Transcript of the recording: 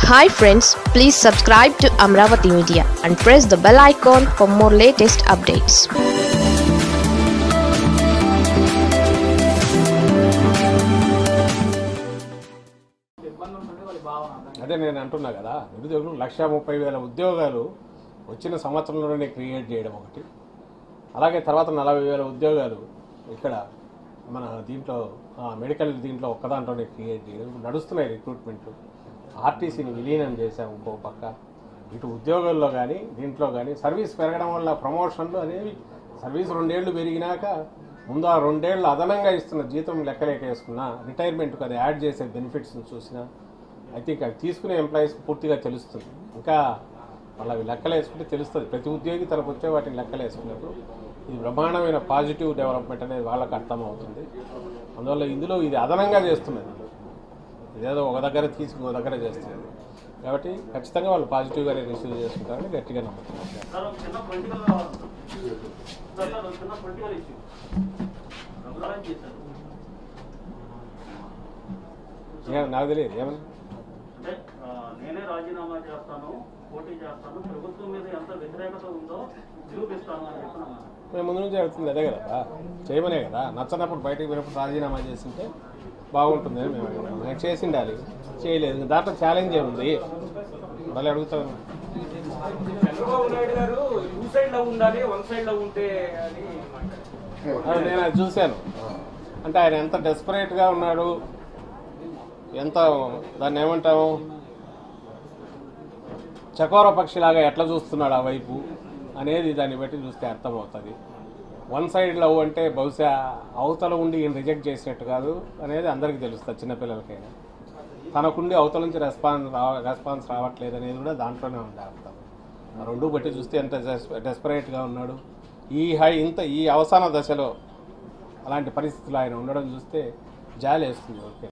Hi friends please subscribe to Amaravati media and press the bell icon for more latest updates అదే నేను అంటున్నా కదా నిరుద్యోగులు లక్ష ముప్పై వేల ఉద్యోగాలు వచ్చిన సంవత్సరంలోనే క్రియేట్ చేయడం ఒకటి అలాగే తర్వాత నలభై వేల ఉద్యోగాలు ఇక్కడ మన దీంట్లో ఆ, మెడికల్ దీంట్లో ఒక్కదాంట్లోనే క్రియేట్ చేయడం నడుస్తున్నాయి రిక్రూట్మెంట్ ఆర్టీసీని విలీనం చేశాం ఇంకో పక్క ఇటు ఉద్యోగాల్లో కానీ దీంట్లో కానీ సర్వీస్ పెరగడం వల్ల ప్రమోషన్లు అనేవి సర్వీస్ రెండేళ్లు పెరిగినాక ముందు ఆ రెండేళ్లు అదనంగా ఇస్తున్న జీతం లెక్కలేక వేసుకున్నా రిటైర్మెంట్కి అది యాడ్ చేసే బెనిఫిట్స్ని చూసినా ఐ థింక్ అది తీసుకునే ఎంప్లాయీస్ పూర్తిగా తెలుస్తుంది ఇంకా వాళ్ళు అవి లెక్కలు వేసుకుంటే తెలుస్తుంది ప్రతి ఉద్యోగి తనకు వచ్చే వాటిని లెక్కలు వేసుకున్నప్పుడు ఇది బ్రహ్మాండమైన పాజిటివ్ డెవలప్మెంట్ అనేది వాళ్ళకి అర్థమవుతుంది అందువల్ల ఇందులో ఇది అదనంగా చేస్తున్నది ఇదేదో ఒక దగ్గర తీసి ఇంకో దగ్గర చేస్తున్నది కాబట్టి ఖచ్చితంగా వాళ్ళు పాజిటివ్గానే రిసీవ్ చేసుకుంటారని గట్టిగా నమ్ముతున్నారు సార్ ఒక చిన్న పొలిటికల్ సార్ సార్ ఒక చిన్న పొలిటికల్ ఇష్యూ రఘురాజ్ చేశారు ఏం నాకు తెలియదు ఏమని అంటే ఆ, నేనే రాజీనామా చేస్తాను పోటీ చేస్తాను ప్రభుత్వం మీద ఎంత వ్యతిరేకత ఉందో నిరూపిస్తాను అని చెప్తున్నాను మేము ముందు నుంచి చెప్తుంది అదే కదా చేయమనే కదా నచ్చనప్పుడు బయటకు వెళ్ళినప్పుడు రాజీనామా చేసింటే బాగుంటుందని మేము అడిగినాం నేను చేసి ఉండాలి చేయలేదు దాంట్లో ఛాలెంజ్ ఏముంది మళ్ళీ అడుగుతాను చంద్రబాబు నాయుడు గారు టూ సైడ్ లో ఉండాలి వన్ సైడ్ లో ఉంటే అని మాట్లాడారు. అది నేను అది చూశాను అంటే ఆయన ఎంత డెస్పరేట్గా ఉన్నాడు ఎంత దాన్ని ఏమంటాము చకోర పక్షిలాగా ఎట్లా చూస్తున్నాడు ఆ వైపు అనేది దాన్ని బట్టి చూస్తే అర్థమవుతుంది వన్ సైడ్ లవ్ అంటే బహుశా అవతల ఉండి ఈయన రిజెక్ట్ చేసినట్టు కాదు అనేది అందరికీ తెలుస్తుంది చిన్నపిల్లలకైనా తనకుండి అవతల నుంచి రెస్పాన్స్ రా రెస్పాన్స్ రావట్లేదు అనేది కూడా దాంట్లోనే ఉంది అర్థం ఆ రెండు బట్టి చూస్తే ఎంత డెస్పరేట్గా ఉన్నాడు ఈ హై ఇంత ఈ అవసాన దశలో అలాంటి పరిస్థితులు ఆయన ఉండడం చూస్తే జాలి వేస్తుంది ఓకే